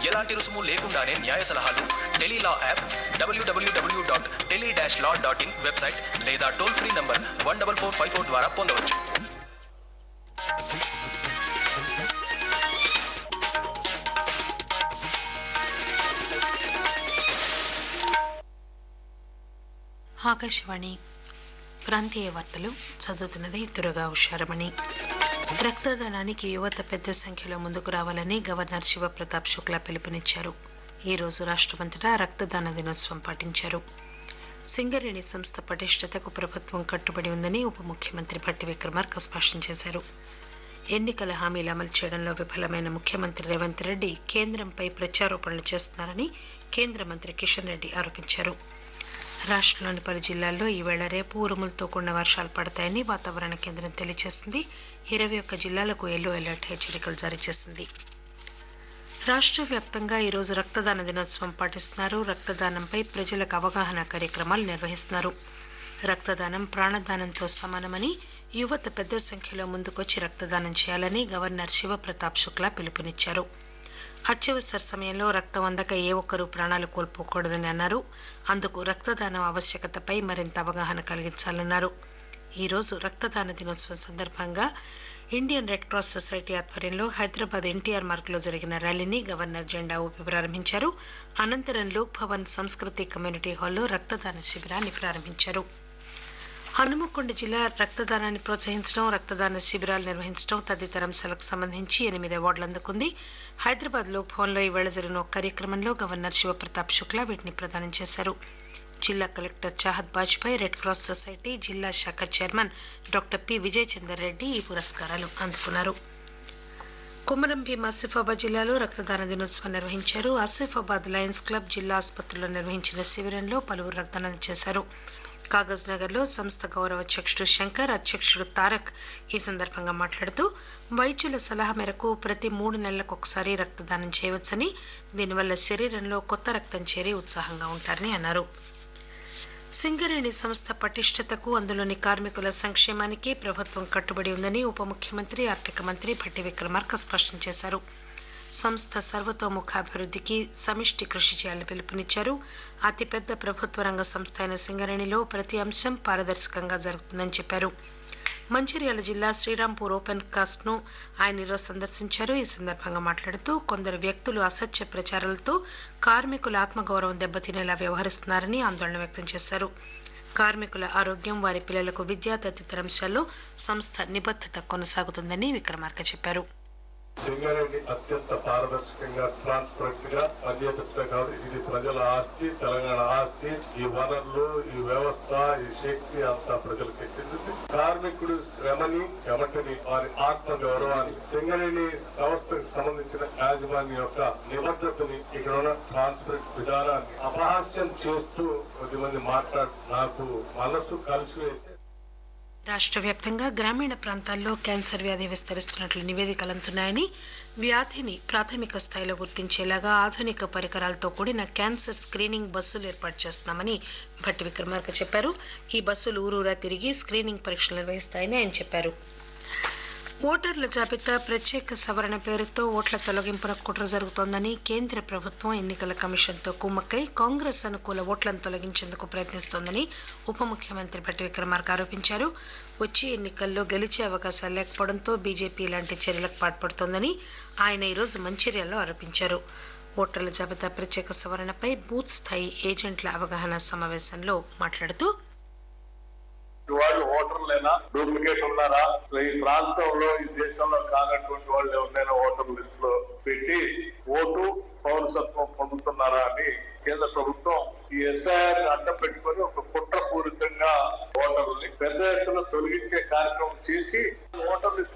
ఎలాంటి రుసుము లేకుండానే న్యాయ సలహాలు tele law app W W W dot tele dash law dot in website లేదా toll free number one double four five four ద్వారా పొందవచ్చు ఆకాశవాణి ప్రాంతీయ వార్తలు చదువుతున్నది దురగా ఉషారమణి రక్తదానానికి యువత పెద్ద సంఖ్యలో ముందుకు రావాలని గవర్నర్ శివప్రతాప్ శుక్లా పిలుపునిచ్చారు ఈ రోజు రాష్టమంతటా రక్తదాన దినోత్సవం పాటించారు సింగరేణి సంస్థ పటిష్టతకు ప్రభుత్వం కట్టుబడి ఉందని ఉప ముఖ్యమంత్రి భట్టి విక్రమార్క స్పష్టం చేశారు ఎన్నికల హామీలు అమలు చేయడంలో విఫలమైన ముఖ్యమంత్రి రేవంత్ రెడ్డి కేంద్రంపై ప్రత్యారోపణలు చేస్తున్నారని కేంద్ర మంత్రి కిషన్ రెడ్డి ఆరోపించారు రాష్టంలోని పలు జిల్లాల్లో ఈవేళ రేపు ఉరుములతో కూడిన వర్షాలు పడతాయని వాతావరణ కేంద్రం తెలియజేసింది ఇరవై ఒక్క జిల్లాలకు ఎల్లో అలర్ట్ హెచ్చరికలు జారీ చేసింది రాష్ట్ర వ్యాప్తంగా ఈరోజు రక్తదాన దినోత్సవం పాటిస్తున్నారు రక్తదానంపై ప్రజలకు అవగాహన కార్యక్రమాలు నిర్వహిస్తున్నారు రక్తదానం ప్రాణదానంతో సమానమని యువత పెద్ద సంఖ్యలో ముందుకొచ్చి రక్తదానం చేయాలని గవర్నర్ శివప్రతాప్ శుక్లా పిలుపునిచ్చారు అత్యవసర సమయంలో రక్తం అందక ఏ ఒక్కరూ ప్రాణాలు కోల్పోకూడదని అన్నారు అందుకు రక్తదానం ఆవశ్యకతపై మరింత అవగాహన కలిగించాలన్నారు ఈ రోజు రక్తదాన దినోత్సవం సందర్భంగా ఇండియన్ రెడ్ క్రాస్ సొసైటీ ఆధ్వర్యంలో హైదరాబాద్ ఎన్టీఆర్ మార్గ్ లో జరిగిన ర్యాలీని గవర్నర్ జెండా ఊపి ప్రారంభించారు అనంతరం లోక్ భవన్ సంస్కృతి కమ్యూనిటీ హాల్లో రక్తదాన శిబిరాన్ని ప్రారంభించారు హనుమకొండ జిల్లా రక్తదానాన్ని ప్రోత్సహించడం రక్తదాన శిబిరాలు నిర్వహించడం తదితర అంశాలకు సంబంధించి ఎనిమిది అవార్డులు అందుకుంది హైదరాబాద్ లోక్ భవన్లో ఈవేళ జరిగిన ఒక కార్యక్రమంలో గవర్నర్ శివప్రతాప్ శుక్లా వీటిని ప్రదానం చేశారు జిల్లా collector Chahat Bajpai red cross society జిల్లా శాఖ chairman doctor P Vijay Chander Reddy ఈ పురస్కారాలు అందుకున్నారు కుమరం భీం ఆసిఫాబాద్ జిల్లాలో రక్తదాన దినోత్సవం నిర్వహించారు ఆసిఫాబాద్ లయన్స్ క్లబ్ జిల్లా ఆసుపత్రిలో నిర్వహించిన శిబిరంలో పలువురు రక్తదానం చేశారు కాగజ్ నగర్ లో సంస్థ గౌరవ అధ్యక్షుడు శంకర్ అధ్యక్షుడు తారక్ ఈ సందర్భంగా మాట్లాడుతూ వైద్యుల సలహా మేరకు ప్రతి మూడు నెలలకు ఒకసారి రక్తదానం చేయవచ్చని దీనివల్ల శరీరంలో కొత్త రక్తం చేరి ఉత్సాహంగా ఉంటారని అన్నారు సింగరేణి సంస్థ పటిష్టతకు అందులోని కార్మికుల సంక్షేమానికి ప్రభుత్వం కట్టుబడి ఉందని ఉప ముఖ్యమంత్రి ఆర్థిక మంత్రి భట్టి విక్రమార్క స్పష్టం చేశారు సంస్థ సర్వతోముఖాభివృద్ధికి సమిష్టి కృషి చేయాలని పిలుపునిచ్చారు అతిపెద్ద ప్రభుత్వ రంగ సంస్థ అయిన సింగరేణిలో ప్రతి అంశం పారదర్శకంగా జరుగుతుందని చెప్పారు మంచిర్యాల జిల్లా శ్రీరాంపూర్ ఓపెన్ కాస్ట్ ను ఆయన ఈరోజు సందర్శించారు ఈ సందర్భంగా మాట్లాడుతూ కొందరు వ్యక్తులు అసత్య ప్రచారాలతో కార్మికుల ఆత్మగౌరవం దెబ్బతినేలా వ్యవహరిస్తున్నారని ఆందోళన వ్యక్తం చేశారు కార్మికుల ఆరోగ్యం వారి పిల్లలకు విద్య తదితర అంశాల్లో సంస్థ నిబద్దత కొనసాగుతుందని విక్రమార్క చెప్పారు సింగరేణి అత్యంత పారదర్శకంగా ట్రాన్స్పరెంట్ గా పనిచేపించడం కాదు ఇది ప్రజల ఆస్తి తెలంగాణ ఆస్తి ఈ వనరులు ఈ వ్యవస్థ ఈ శక్తి అంతా ప్రజలకు చెందింది కార్మికుడు శ్రమని చెమటని వారి ఆత్మ గౌరవాన్ని సింగరేణి సంస్థకు సంబంధించిన యాజమాన్యం యొక్క నిబద్ధతని ఇక్కడ ఉన్న ట్రాన్స్పరెంట్ విధానాన్ని అపహాస్యం చేస్తూ కొద్దిమంది మాట్లాడు నాకు మనసు కలిసివేసి రాష్ట్ర వ్యాప్తంగా గ్రామీణ ప్రాంతాల్లో క్యాన్సర్ వ్యాధి విస్తరిస్తున్నట్లు నివేదికలు అందుతున్నాయని వ్యాధిని ప్రాథమిక స్థాయిలో గుర్తించేలాగా ఆధునిక పరికరాలతో కూడిన క్యాన్సర్ స్క్రీనింగ్ బస్సులు ఏర్పాటు చేస్తున్నామని భట్టి విక్రమార్క చెప్పారు ఈ బస్సులు ఊరూరా తిరిగి స్క్రీనింగ్ పరీక్షలు నిర్వహిస్తాయని ఆయన చెప్పారు ఓటర్ల జాబితా ప్రత్యేక సవరణ పేరుతో ఓట్ల తొలగింపున కుట్ర జరుగుతోందని కేంద్ర ప్రభుత్వం ఎన్నికల కమిషన్తో కుమ్మక్కై కాంగ్రెస్ అనుకూల ఓట్లను తొలగించేందుకు ప్రయత్నిస్తోందని ఉప ముఖ్యమంత్రి భట్టి విక్రమార్క ఆరోపించారు వచ్చే ఎన్నికల్లో గెలిచే అవకాశాలు లేకపోవడంతో బీజేపీ ఇలాంటి చర్యలకు పాల్పడుతోందని ఆయన ఈరోజు మంచిర్యాలలో ఆరోపించారు ఓటర్ల జాబితా ప్రత్యేక సవరణపై బూత్ స్థాయి ఏజెంట్ల అవగాహన సమావేశంలో మాట్లాడుతూ వాళ్ళు ఓటర్లైనా డూప్లికేట్ ఉన్నారా ఈ ప్రాంతంలో ఈ దేశంలో కానటువంటి వాళ్ళు ఎవరినైనా ఓటర్ లిస్ట్ లో పెట్టి ఓటు పౌరసత్వం పొందుతున్నారా అని కేంద్ర ప్రభుత్వం ఈ ఎస్ఐఆర్ అడ్డం పెట్టుకొని ఒక కుట్రపూరితంగా ఓటర్లని పెద్ద ఎత్తున తొలగించే కార్యక్రమం చేసి ఓటర్ లిస్ట్